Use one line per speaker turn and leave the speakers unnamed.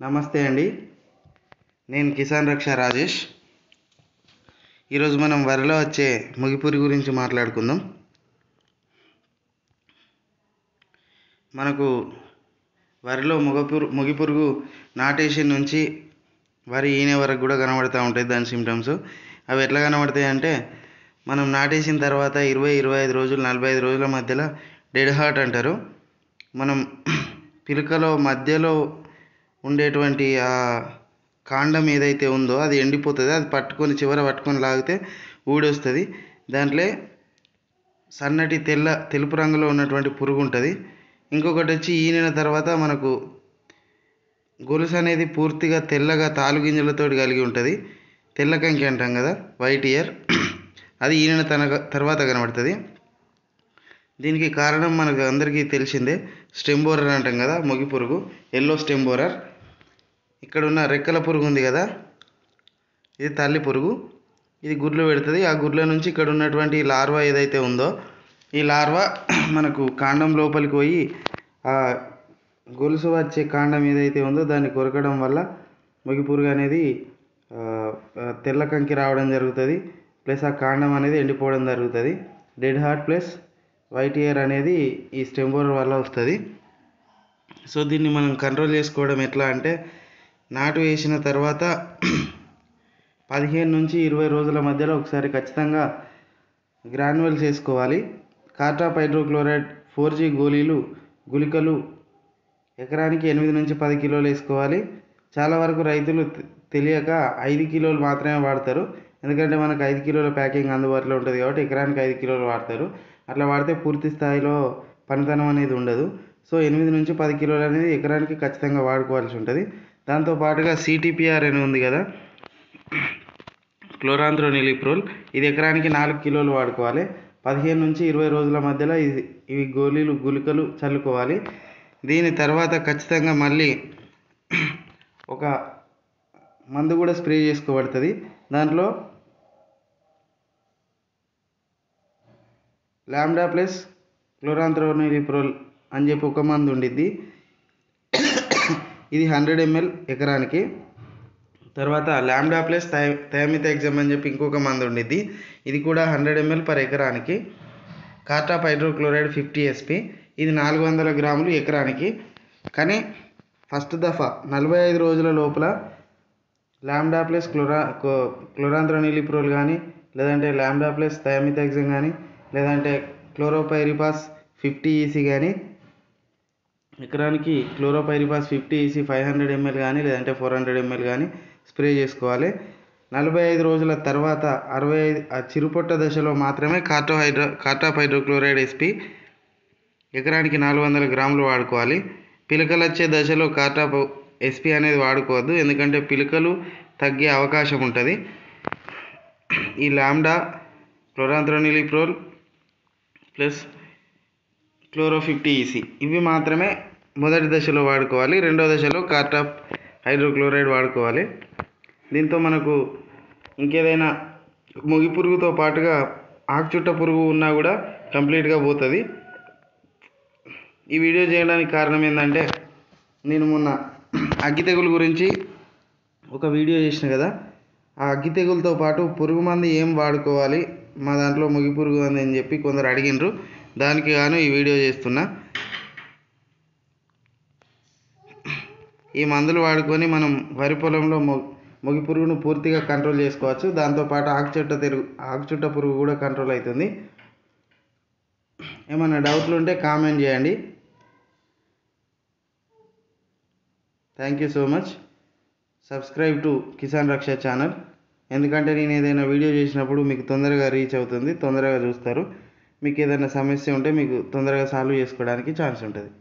నమస్తే అండి నేను కిసాన్ రక్ష రాజేష్ ఈరోజు మనం వరిలో వచ్చే ముగిపురి గురించి మాట్లాడుకుందాం మనకు వరిలో ముగపురు ముగిపురుగు నాటేసిన నుంచి వరి ఈనే వరకు కూడా కనబడుతూ ఉంటాయి దాని సిమ్టమ్స్ అవి ఎట్లా కనబడతాయి అంటే మనం నాటేసిన తర్వాత ఇరవై ఇరవై ఐదు రోజులు నలభై ఐదు రోజుల మధ్యలో డెడ్ హార్ట్ అంటారు మనం పిలకలో మధ్యలో ఉండేటువంటి ఆ కాండం ఏదైతే ఉందో అది ఎండిపోతుంది అది పట్టుకొని చివర పట్టుకొని లాగితే ఊడొస్తుంది దాంట్లో సన్నటి తెల్ల తెలుపు రంగులో ఉన్నటువంటి పురుగు ఉంటుంది ఇంకొకటి వచ్చి ఈనిన తర్వాత మనకు గొలుసు అనేది పూర్తిగా తెల్లగా తాలు గింజలతో కలిగి ఉంటుంది తెల్ల కంకి అంటాం కదా వైట్ ఇయర్ అది ఈనిన తన తర్వాత కనబడుతుంది దీనికి కారణం మనకు అందరికీ తెలిసిందే స్టెమ్ బోరర్ అంటాం కదా మొగి పురుగు ఎల్లో స్టెమ్ బోరర్ ఇక్కడ ఉన్న రెక్కల పురుగు ఉంది కదా ఇది తల్లి పురుగు ఇది గుడ్లు పెడుతుంది ఆ గుడ్ల నుంచి ఇక్కడ ఉన్నటువంటి లార్వా ఏదైతే ఉందో ఈ లార్వా మనకు కాండం లోపలికి పోయి ఆ గొలుసు వచ్చే కాండం ఏదైతే ఉందో దాన్ని కొరకడం వల్ల మొగి పురుగు అనేది ఆ, ఆ, తెల్ల కంకి రావడం జరుగుతుంది ప్లస్ ఆ కాండం అనేది ఎండిపోవడం జరుగుతుంది dead heart plus white ear అనేది ఈ స్టెంబోర్ వల్ల వస్తుంది సో దీన్ని మనం కంట్రోల్ చేసుకోవడం ఎట్లా అంటే నాటు వేసిన తర్వాత పదిహేను నుంచి ఇరవై రోజుల మధ్యలో ఒకసారి ఖచ్చితంగా గ్రాన్యువల్స్ వేసుకోవాలి కార్టాప్ హైడ్రోక్లోరైడ్ ఫోర్ జీ గోళీలు గుళికలు ఎకరానికి ఎనిమిది నుంచి పది కిలోలు వేసుకోవాలి చాలా వరకు రైతులు తె- తెలియక ఐదు కిలోలు మాత్రమే వాడతారు ఎందుకంటే మనకు ఐదు కిలోల ప్యాకింగ్ అందుబాటులో ఉంటుంది కాబట్టి ఎకరానికి ఐదు కిలోలు వాడతారు అట్లా వాడితే పూర్తి స్థాయిలో పనితనం అనేది ఉండదు సో ఎనిమిది నుంచి పది కిలోలు అనేది ఎకరానికి ఖచ్చితంగా వాడుకోవాల్సి ఉంటుంది దాంతో పాటుగా సిటీపీఆర్ అని ఉంది కదా క్లోరాంథ్రోనిలిప్రోల్ ఇది ఎకరానికి నాలుగు కిలోలు వాడుకోవాలి పదిహేను నుంచి ఇరవై రోజుల మధ్యలో ఇది ఇవి గోళీలు గుళికలు చల్లుకోవాలి దీని తర్వాత ఖచ్చితంగా మళ్ళీ ఒక మందు కూడా స్ప్రే చేసుకోబడుతుంది దాంట్లో లాంబ్డా ప్లస్ క్లోరాంథ్రోనిలిప్రోల్ అని చెప్పి ఒక మందు ఉండిద్ది ఇది హండ్రెడ్ ఎంఎల్ ఎకరానికి తర్వాత లాంబ్డా ప్లస్ థై థయామిథాక్సమ్ అని చెప్పి ఇంకొక మందు ఉండిద్ది ఇది కూడా హండ్రెడ్ ఎంఎల్ పర్ ఎకరానికి కార్టాప్ హైడ్రోక్లోరైడ్ ఫిఫ్టీ ఎస్పి ఇది నాలుగు వందల గ్రాములు ఎకరానికి కానీ ఫస్ట్ దఫా నలభై ఐదు రోజుల లోపల లాంబ్డా ప్లస్ క్లోరా క్లోరాంథ్రోనిలిప్రోల్ కానీ లేదంటే లాంబ్డా ప్లస్ థయామిథాక్సమ్ కానీ లేదంటే క్లోరోపైరిపాస్ ఫిఫ్టీ ఈసీ కానీ ఎకరానికి chlorpyrifos fifty EC five hundred ML కానీ లేదంటే ఫోర్ హండ్రెడ్ ఎంఎల్ కానీ స్ప్రే చేసుకోవాలి నలభై ఐదు రోజుల తర్వాత అరవై ఐదు ఆ చిరుపొట్ట దశలో మాత్రమే కార్టోహైడ్రో కార్టాప్ హైడ్రోక్లోరైడ్ ఎస్పి ఎకరానికి నాలుగు వందల గ్రాములు వాడుకోవాలి పిలకలు వచ్చే దశలో కార్టాప్ ఎస్పి అనేది వాడుకోవద్దు ఎందుకంటే పిలకలు తగ్గే అవకాశం ఉంటుంది ఈ lambda chlorantraniliprole plus chloro fifty EC ఇవి మాత్రమే మొదటి దశలో వాడుకోవాలి రెండో దశలో కార్టాప్ హైడ్రోక్లోరైడ్ వాడుకోవాలి దీంతో మనకు ఇంకేదైనా ముగి పురుగుతో పాటుగా ఆకుచుట్ట పురుగు ఉన్నా కూడా కంప్లీట్గా పోతుంది ఈ వీడియో చేయడానికి కారణం ఏంటంటే నేను మొన్న అగ్గి తెగులు గురించి ఒక వీడియో చేసిన కదా ఆ అగ్గి తెగులతో పాటు పురుగు మందు ఏం వాడుకోవాలి మా దాంట్లో ముగి పురుగు ఉంది అని చెప్పి కొందరు అడిగినరు దానికి గాను ఈ వీడియో చేస్తున్నా ఈ మందులు వాడుకొని మనం వరి పొలంలో మొ మొగి పురుగును పూర్తిగా కంట్రోల్ చేసుకోవచ్చు దాంతోపాటు ఆకుచుట్ట తెరుగు ఆకుచుట్ట పురుగు కూడా కంట్రోల్ అవుతుంది ఏమైనా డౌట్లు ఉంటే కామెంట్ చేయండి thank you so much subscribe to Kisan Raksha channel ఎందుకంటే నేను ఏదైనా వీడియో చేసినప్పుడు మీకు తొందరగా రీచ్ అవుతుంది తొందరగా చూస్తారు మీకు ఏదైనా సమస్య ఉంటే మీకు తొందరగా సాల్వ్ చేసుకోవడానికి ఛాన్స్ ఉంటుంది